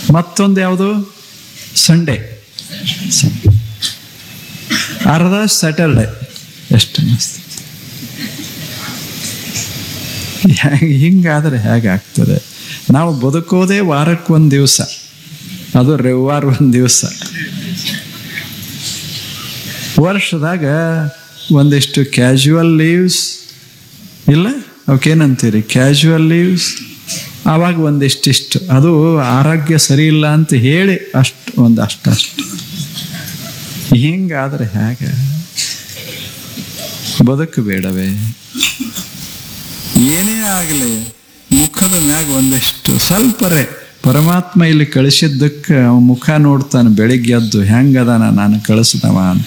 ಮತ್ತೊಂದು ಯಾವುದು ಸಂಡೇ ಅರ್ಧ ಸ್ಯಾಟರ್ಡೆ ಎಷ್ಟು ಮಸ್ತ್ ಹ್ಯಾ- ಹಿಂಗಾದ್ರೆ ಹೇಗಾಗ್ತದೆ ನಾವು ಬದುಕೋದೇ ವಾರಕ್ಕೆ ಒಂದು ದಿವಸ ಅದು ರವಿವಾರ ಒಂದು ದಿವಸ ವರ್ಷದಾಗ ಒಂದಿಷ್ಟು ಕ್ಯಾಶುವಲ್ ಲೀವ್ಸ್ ಇಲ್ಲ ಅವಕ್ಕೇನಂತೀರಿ ಕ್ಯಾಶುವಲ್ ಲೀವ್ಸ್ ಆವಾಗ ಒಂದಿಷ್ಟಿಷ್ಟು ಅದು ಆರೋಗ್ಯ ಸರಿ ಇಲ್ಲ ಅಂತ ಹೇಳಿ ಅಷ್ಟು ಒಂದು ಅಷ್ಟಷ್ಟು ಹಿಂಗಾದ್ರೆ ಹೇಗೆ ಬದುಕಬೇಡವೇ ಏನೇ ಆಗಲಿ ಮುಖದ ಮ್ಯಾಗ ಒಂದಿಷ್ಟು ಸ್ವಲ್ಪರೇ ಪರಮಾತ್ಮ ಇಲ್ಲಿ ಕಳಿಸಿದ್ದಕ್ಕೆ ಅವ ಮುಖ ನೋಡ್ತಾನೆ ಬೆಳಿಗ್ಗೆ ಎದ್ದು ಹೆಂಗದಾನ ನಾನು ಕಳಿಸ್ದವ ಅಂತ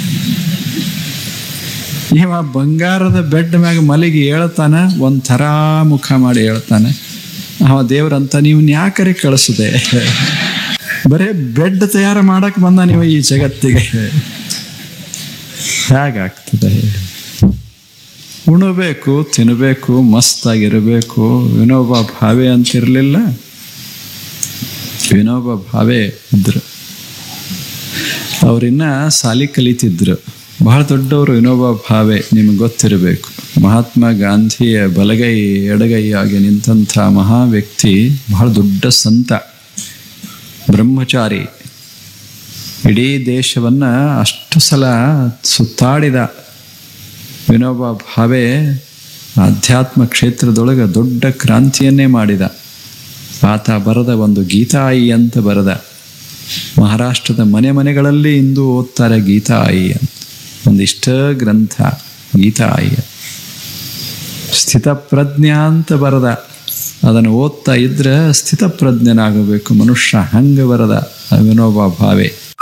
ಇವ ಬಂಗಾರದ ಬೆಡ್ ಮ್ಯಾಗ ಮಲಗಿ ಹೇಳ್ತಾನ ಒಂಥರ ಮುಖ ಮಾಡಿ ಹೇಳ್ತಾನೆ ಅವ ದೇವ್ರಂತ ನೀವು ಯಾಕರೆ ಕಳಿಸಿದೆ ಬರೇ ಬೆಡ್ ತಯಾರು ಮಾಡಕ್ ಬಂದ ನೀವು ಈ ಜಗತ್ತಿಗೆ ಹೇಗಾಗ್ತದೆ ಹೇಳಿ ಉಣಬೇಕು ತಿನ್ನಬೇಕು ಮಸ್ತಾಗಿರಬೇಕು ವಿನೋಬ ಭಾವೆ ಅಂತಿರಲಿಲ್ಲ ವಿನೋಬ ಭಾವೆ ಇದ್ರು ಅವರಿನ್ನ ಸಾಲಿ ಕಲಿತಿದ್ರು ಬಹಳ ದೊಡ್ಡವರು ವಿನೋಬ ಭಾವೆ ನಿಮಗೆ ಗೊತ್ತಿರಬೇಕು ಮಹಾತ್ಮ ಗಾಂಧಿಯ ಬಲಗೈ ಎಡಗೈ ಆಗಿ ನಿಂತಹ ಮಹಾ ವ್ಯಕ್ತಿ ಬಹಳ ದೊಡ್ಡ ಸಂತ ಬ್ರಹ್ಮಚಾರಿ ಇಡೀ ದೇಶವನ್ನ ಅಷ್ಟು ಸಲ ಸುತ್ತಾಡಿದ ವಿನೋಬ ಭಾವೆ ಆಧ್ಯಾತ್ಮ ಕ್ಷೇತ್ರದೊಳಗೆ ದೊಡ್ಡ ಕ್ರಾಂತಿಯನ್ನೇ ಮಾಡಿದ ಆತ ಬರೆದ ಒಂದು ಗೀತಾಯಿ ಅಂತ ಬರೆದ ಮಹಾರಾಷ್ಟ್ರದ ಮನೆ ಮನೆಗಳಲ್ಲಿ ಇಂದು ಓದ್ತಾರೆ ಗೀತಾಯಿ ಅಂತ ಒಂದಿಷ್ಟ ಗ್ರಂಥ ಗೀತಾಯಿ ಸ್ಥಿತಪ್ರಜ್ಞಾ ಅಂತ ಬರದ ಅದನ್ನು ಓದ್ತಾ ಇದ್ರೆ ಸ್ಥಿತಪ್ರಜ್ಞನಾಗಬೇಕು ಮನುಷ್ಯ ಹಂಗೆ ಬರದ ವಿನೋಬ ಭಾವೆ